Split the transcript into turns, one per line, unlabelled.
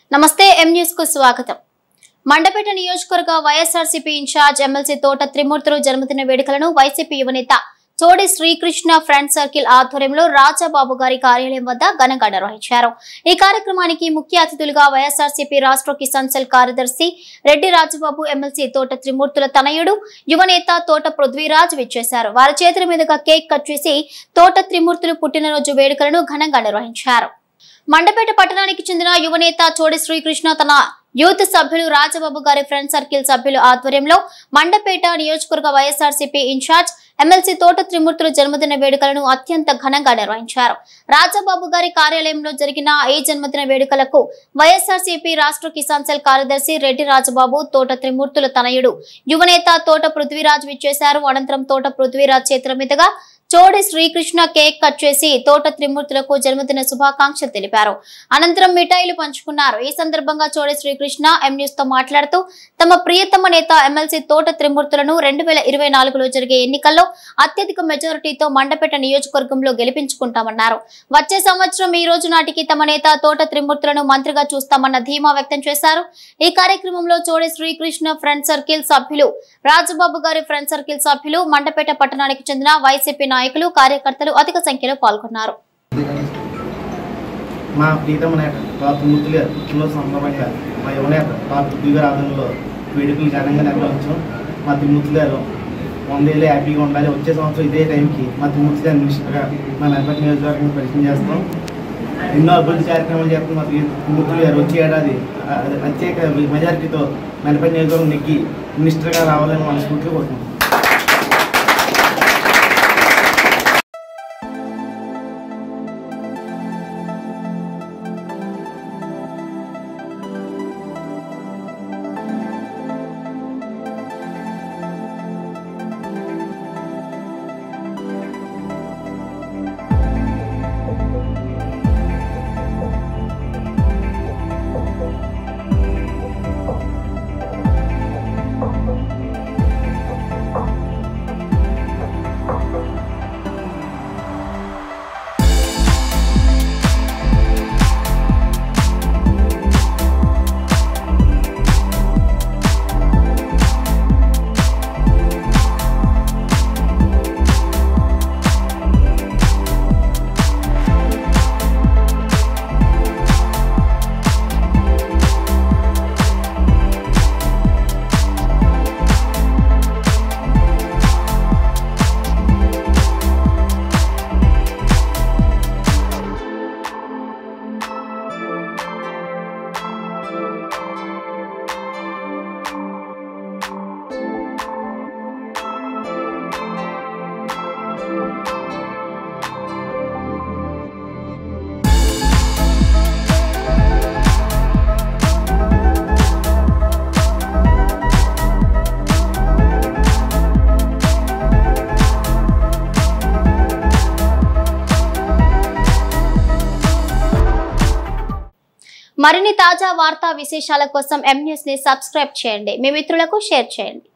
నమస్తే M news కు స్వాగతం మండపేట నియోజకవర్గ వైఎస్ఆర్సీపీ ఇన్ఛార్జ్ ఎమ్మెల్సీ తోట త్రిమూర్తులు జన్మదిన వేడుకలను వైసీపీ యువనేత చోడి శ్రీకృష్ణ ఫ్రెండ్ సర్కిల్ ఆధ్వర్యంలో రాజాబాబు గారి కార్యాలయం వద్ద ఘనంగా నిర్వహించారు ఈ కార్యక్రమానికి ముఖ్య అతిథులుగా వైఎస్ఆర్సీపీ రాష్ట్ర కిసాన్ సెల్ కార్యదర్శి రెడ్డి రాజబాబు ఎమ్మెల్సీ తోట త్రిమూర్తుల తనయుడు యువనేత తోట పృథ్వీరాజ్ విచ్చేశారు వారి చేతుల మీదుగా కేక్ కట్ చేసి తోట త్రిమూర్తులు పుట్టినరోజు వేడుకలను ఘనంగా నిర్వహించారు మండపేట పట్టణానికి చెందిన యువనేత చోడి శ్రీకృష్ణ తన యూత్ సభ్యులు రాజబాబు గారి ఫ్రెండ్ సర్కిల్ సభ్యులు ఆధ్వర్యంలో మండపేట నియోజకవర్గ వైఎస్ఆర్సీపీ ఇన్ఛార్జ్ ఎమ్మెల్సీ తోట త్రిమూర్తుల జన్మదిన వేడుకలను అత్యంత ఘనంగా నిర్వహించారు రాజబాబు గారి కార్యాలయంలో జరిగిన ఈ జన్మదిన వేడుకలకు వైఎస్ఆర్సీపీ రాష్ట్ర కిసాన్ సెల్ కార్యదర్శి రెడ్డి రాజబాబు తోట త్రిమూర్తుల తనయుడు యువనేత తోట పృథ్వీరాజ్ విచ్చేశారు అనంతరం తోట పృథ్వీరాజ్ చేతుల మీదుగా చోడి శ్రీకృష్ణ కేక్ కట్ చేసి తోట త్రిమూర్తులకు జన్మదిన శుభాకాంక్షలు తెలిపారు అనంతరం మిఠాయిలు పంచుకున్నారు ఈ సందర్భంగా చోడి శ్రీకృష్ణ ఎం న్యూస్ తో మాట్లాడుతూ తమ ప్రియతమ నేత ఎమ్మెల్సీ తోట త్రిమూర్తులను రెండు వేల ఇరవై నాలుగులో జరిగే ఎన్నికల్లో అత్యధిక మెజారిటీతో మండపేట నియోజకవర్గంలో గెలిపించుకుంటామన్నారు వచ్చే సంవత్సరం ఈ రోజు నాటికి తమ నేత తోట త్రిమూర్తులను మంత్రిగా చూస్తామన్న ధీమా వ్యక్తం చేశారు ఈ కార్యక్రమంలో చోడి శ్రీకృష్ణ ఫ్రెండ్ సర్కిల్ సభ్యులు రాజబాబు గారి ఫ్రెండ్ సర్కిల్ సభ్యులు మండపేట పట్టణానికి చెందిన వైసీపీ నాయకులు కార్యకర్తలు అధిక సంఖ్యలో పాల్గొన్నారు
మా ప్రీతమ నేత టాప్ మూర్తి గారు పుట్టినరోజు సందర్భంగా మా యువనేత టాప్ బుద్ధి గారి ఆధ్వర్యంలో వేడుకలు ఘనంగా నిర్వహించాం మా తిమ్మూర్తి గారు వందేళ్ళు హ్యాపీగా ఉండాలి వచ్చే సంవత్సరం ఇదే టైంకి మా తిమ్మూర్తి గారి మినిస్టర్గా మా నర్పతి నియోజకవర్గం పరిచయం చేస్తాం ఎన్నో అభివృద్ధి కార్యక్రమాలు చేస్తాం మా తిమ్మూర్తి గారు వచ్చే ఏడాది ఆ, ప్రత్యేక మెజారిటీతో నర్పతి నియోజకవర్గం నెగ్గి మినిస్టర్గా రావాలని మనస్ఫూర్తిగా కోరుకుంటున్నాం
మరిన్ని తాజా వార్తా విశేషాల కోసం ఎం న్యూస్ ని సబ్స్క్రైబ్ చేయండి మీ మిత్రులకు షేర్ చేయండి